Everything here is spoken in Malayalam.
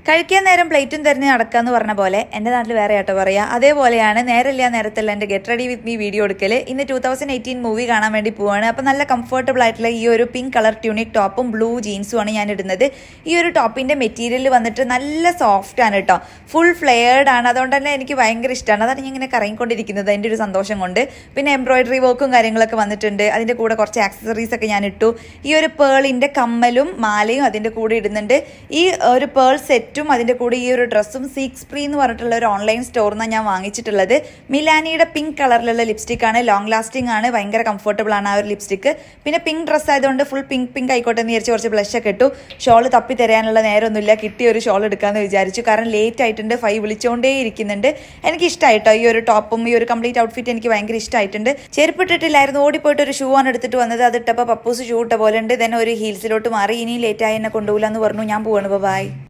കഴിക്കാൻ നേരം പ്ലേറ്റും തിരഞ്ഞ് നടക്കുക എന്ന് പറഞ്ഞ പോലെ എൻ്റെ നാട്ടിൽ വേറെ ആട്ടോ പറയാ അതേപോലെയാണ് നേരമില്ല നേരത്തല്ല എൻ്റെ get ready with me video എടുക്കൽ ഇന്ന് ടൂ തൗസൻഡ് എയ്റ്റീൻ മൂവി കാണാൻ വേണ്ടി പോവാണ് അപ്പോൾ നല്ല കംഫർട്ടബിൾ ആയിട്ടുള്ള ഈ ഒരു പിങ്ക് കളർ ട്യൂണിക് ടോപ്പും ബ്ലൂ ജീൻസും ആണ് ഞാൻ ഇടുന്നത് ഈ ഒരു ടോപ്പിൻ്റെ മെറ്റീരിയൽ വന്നിട്ട് നല്ല സോഫ്റ്റ് ആണ് കേട്ടോ ഫുൾ ഫ്ലെയർഡ് ആണ് അതുകൊണ്ട് തന്നെ എനിക്ക് ഭയങ്കര ഇഷ്ടമാണ് അതാണ് ഞാൻ ഇങ്ങനെ കറങ്ങിക്കൊണ്ടിരിക്കുന്നത് എൻ്റെ ഒരു സന്തോഷം കൊണ്ട് പിന്നെ എംബ്രോയിഡറി വർക്കും കാര്യങ്ങളൊക്കെ വന്നിട്ടുണ്ട് അതിൻ്റെ കൂടെ കുറച്ച് ആക്സസറീസ് ഒക്കെ ഞാൻ ഇട്ടു ഈ ഒരു പേളിൻ്റെ കമ്മലും മാലയും അതിൻ്റെ കൂടെ ഇടുന്നുണ്ട് ഈ ഒരു പേൾ സെറ്റും അതിൻ്റെ കൂടെ ഈ ഒരു ഡ്രസ്സും സീക്സ് ഫ്രീ എന്ന് പറഞ്ഞിട്ടുള്ള ഒരു ഓൺലൈൻ സ്റ്റോറിൽ നിന്നാണ് ഞാൻ വാങ്ങിച്ചിട്ടുള്ളത് മിലാനിയുടെ പിങ്ക് കളറിലുള്ള ലിപ്സ്റ്റിക് ആണ് ലോങ് ലാസ്റ്റിംഗ് ആണ് ഭയങ്കര കംഫർട്ടബിൾ ആണ് ആ ഒരു ലിപ്സ്റ്റിക് പിന്നെ പിങ്ക് ഡ്രസ്സ് ആയതുകൊണ്ട് ഫുൾ പിങ്ക് പിങ്ക് ആയിക്കോട്ടെ എന്ന് വിചാരിച്ച് കുറച്ച് ബ്ലഷ് ഒക്കെ ഇട്ടു ഷോൾ തപ്പി തരാനുള്ള നേരമൊന്നുമില്ല കിട്ടിയ ഒരു ഷോൾ എടുക്കാമെന്ന് വിചാരിച്ചു കാരണം ലേറ്റ് ആയിട്ടുണ്ട് ഫൈവ് വിളിച്ചുകൊണ്ടേ ഇരിക്കുന്നുണ്ട് എനിക്ക് ഇഷ്ടമായിട്ടോ ഈ ഒരു ടോപ്പും ഈ ഒരു കംപ്ലീറ്റ് ഔട്ട്ഫിറ്റ് എനിക്ക് ഭയങ്കര ഇഷ്ടമായിട്ടുണ്ട് ചെരുപ്പിട്ടിട്ടില്ലായിരുന്നു ഓടിപ്പോയിട്ട് ഒരു ഷൂ ആണ് എടുത്തിട്ട് വന്നത് അത് ഇട്ടപ്പോൾ പപ്പൂസ് ഷൂ ഇട്ട പോലെ ഉണ്ട് ദെൻ ഒരു ഹീൽസിലോട്ട് മാറി ഇനി ലേറ്റ് ആയി എന്നെ കൊണ്ടുപോകില്ല എന്ന് പറഞ്ഞു ഞാൻ പോവാണ് ബൈ